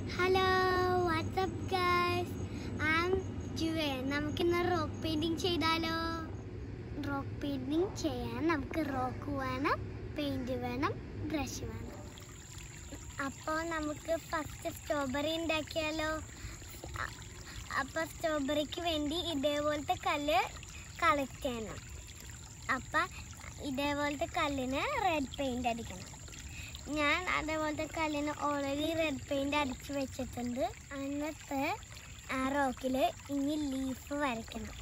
Hello what's up guys am Juve നമുക്കിന്ന് rock painting ചെയ്താലോ rock painting ചെയ്യാൻ നമുക്ക് റോക്ക് വേണം പെയിന്റ് വേണം ബ്രഷ് വേണം അപ്പോൾ നമുക്ക് ഫസ്റ്റ് സ്ട്രോബെറി ഉണ്ടാക്കിയാലോ അ- അപ്പോൾ സ്ട്രോബെറിക്ക് വേണ്ടി ഇതേപോലത്തെ കല്ല് കളക്ട് ചെയ്യണം അപ്പം ഇതേപോലത്തെ കല്ലിന് റെഡ് പെയിന്റ് അടിക്കണം ഞാൻ അതേപോലത്തെ കല്ലിന് ഓൾറെഡി റെഡ് പെയിന്റ് അടിച്ച് വെച്ചിട്ടുണ്ട് എന്നിട്ട് ആ റോക്കിൽ ഇനി ലീഫ് വരയ്ക്കണം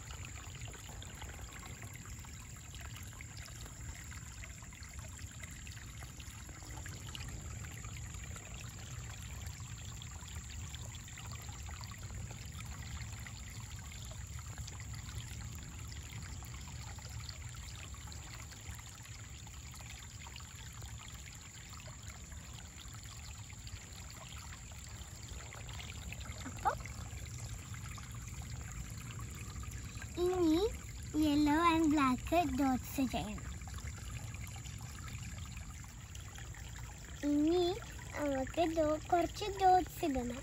അപ്പോൾ ഇനി യെല്ലോ ആൻഡ് ബ്ലാക്ക് ഡോട്ട്സ് ചെയ്യണം ഇനി നമുക്ക് ഡോ- കുറച്ച് ഡോട്ട്സ് ഇടണം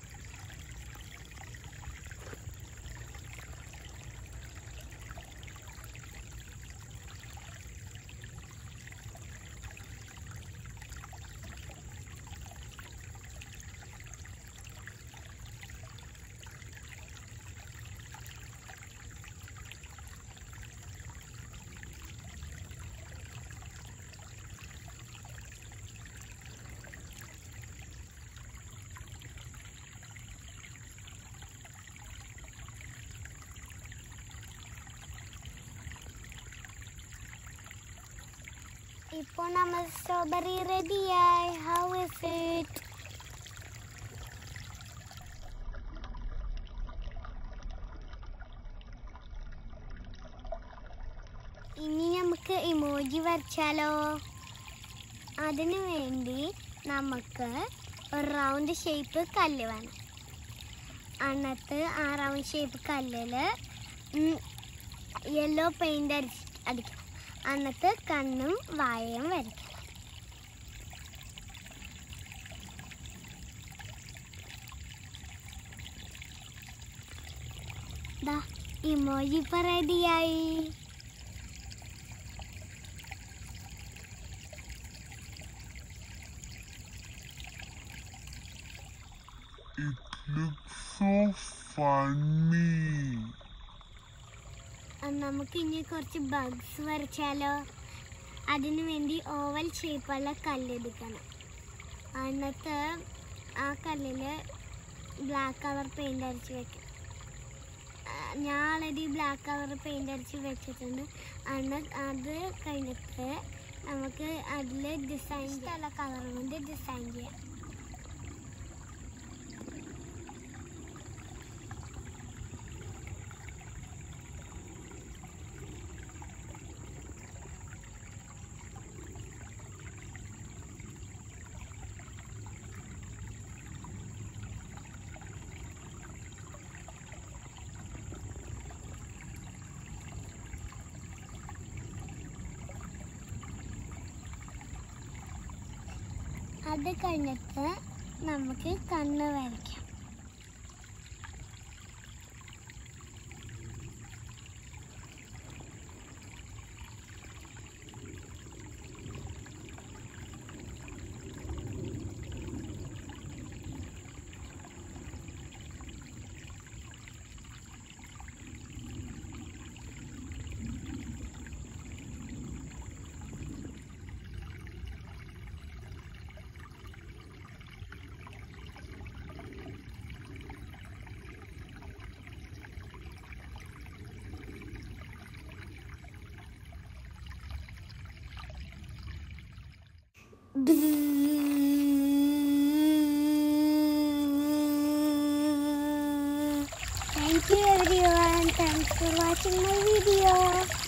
ഇപ്പോൾ നമ്മൾ സ്ട്രോബെറി റെഡിയായി ഹൗ ഇസ് ഇറ്റ് ഇനി നമുക്ക് ഇമോജി വരച്ചാലോ അതിനു വേണ്ടി നമുക്ക് ഒരു റൗണ്ട് ഷേപ്പ് കല്ല് വേണം എന്നിട്ട് ആ റൗണ്ട് ഷേപ്പ് കല്ലിൽ യെല്ലോ പെയിന്റ് അടിച്ച് അടിക്കണം എന്നിട്ട് കണ്ണും വായയും വരയ്ക്കണം ദാ ഇമോജി ഇപ്പൊ റെഡിയായി It looks so funny. നമുക്ക് ഇനി കുറച്ച് ബഗ്സ് വരച്ചാലോ അതിനു വേണ്ടി ഓവൽ ഷേപ്പുള്ള കല്ലെടുക്കണം എന്നിട്ട് ആ കല്ലിൽ ബ്ലാക്ക് കളർ പെയിൻ്റ് അടിച്ച് വെക്കണം ആ, ഞാൻ ഓൾറെഡി ബ്ലാക്ക് കളർ പെയിൻ്റ് അടിച്ച് വെച്ചിട്ടുണ്ട് എന്നിട്ട് അത് കഴിഞ്ഞിട്ട് നമുക്ക് അതിൽ ഡിസൈൻ ഇഷ്ടമുള്ള കളർ കൊണ്ട് ഡിസൈൻ ചെയ്യാം അത് കഴിഞ്ഞിട്ട് നമുക്ക് കണ്ണ് വരയ്ക്കാം Thank you everyone. Thanks for watching my video.